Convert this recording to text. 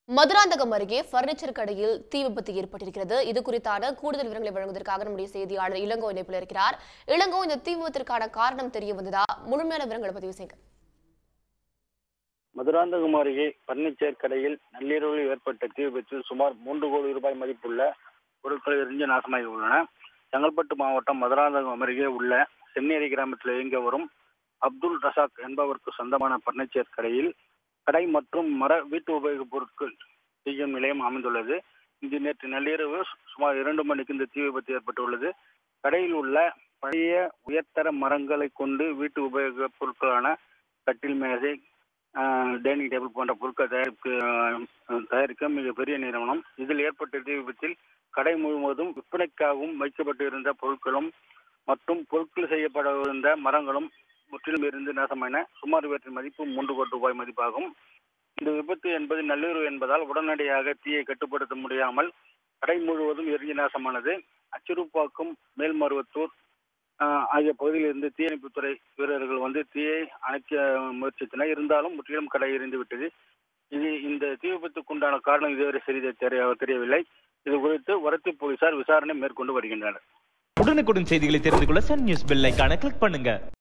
மதுராந்தகம் அருகே பர்னிச்சர் கடையில் தீ விபத்து ஏற்பட்டிருக்கிறது இது குறித்தான கூடுதல் விவரங்களை வழங்குவதற்காக நம்முடைய செய்தியாளர் இளங்கோ இணைப்பில் இருக்கிறார் இளங்கோ இந்த தீ விபத்திற்கான காரணம் தெரிய வந்ததா முழுமையான விவரங்களை பதிவு செய்யுங்க மதுராந்தகம் அருகே பர்னிச்சர் கடையில் நள்ளிரவில் ஏற்பட்ட தீ விபத்தில் சுமார் மூன்று கோடி ரூபாய் மதிப்புள்ள பொருட்கள் எரிஞ்சு நாசமாகி உள்ளன செங்கல்பட்டு மாவட்டம் மதுராந்தகம் அருகே உள்ள சென்னேரி கிராமத்தில் இயங்க வரும் அப்துல் ரசாக் என்பவருக்கு சொந்தமான பர்னிச்சர் கடையில் கடை மற்றும் மர வீட்டு உபயோகப் பொருட்கள் செய்யும் நிலையம் அமைந்துள்ளது இங்கு நேற்று நள்ளிரவு சுமார் இரண்டு மணிக்கு இந்த தீ விபத்து ஏற்பட்டுள்ளது கடையில் உள்ள பழைய உயர்தர மரங்களை கொண்டு வீட்டு உபயோகப் பொருட்களான கட்டில் மேசை டைனிங் டேபிள் போன்ற பொருட்கள் தயாரிப்பு அஹ், தயாரிக்க மிகப்பெரிய நிறுவனம் இதில் ஏற்பட்ட தீ விபத்தில் கடை முழுவதும் விற்பனைக்காகவும் வைக்கப்பட்டு இருந்த பொருட்களும் மற்றும் பொருட்கள் செய்யப்படவிருந்த மரங்களும் முற்றிலும் இருந்து நாசமான சுமார் இவற்றின் மதிப்பு மூன்று கோடி ரூபாய் மதிப்பாகும் இந்த விபத்து என்பது நள்ளிரவு என்பதால் உடனடியாக தீயை கட்டுப்படுத்த முடியாமல் கடை முழுவதும் எரிஞ்சு நாசமானது அச்சிறுப்பாக்கம் மேல்மருவத்தூர் ஆஹ், ஆகிய பகுதியில் இருந்து தீயணைப்புத்துறை வீரர்கள் வந்து தீயை அணைக்க முயற்சித்தனர் இருந்தாலும் முற்றிலும் கடை எரிந்து விட்டது இது இந்த தீ விபத்துக்குண்டான காரணம் இதுவரை சரி தெரிய தெரியவில்லை இது குறித்து வரத்து போலீசார் விசாரணை மேற்கொண்டு வருகின்றனர் உடனுக்குடன் செய்திகளை தெரிந்து கொள்ள சன் நியூஸ் பெல் ஐகானை கிளிக் பண்ணுங்க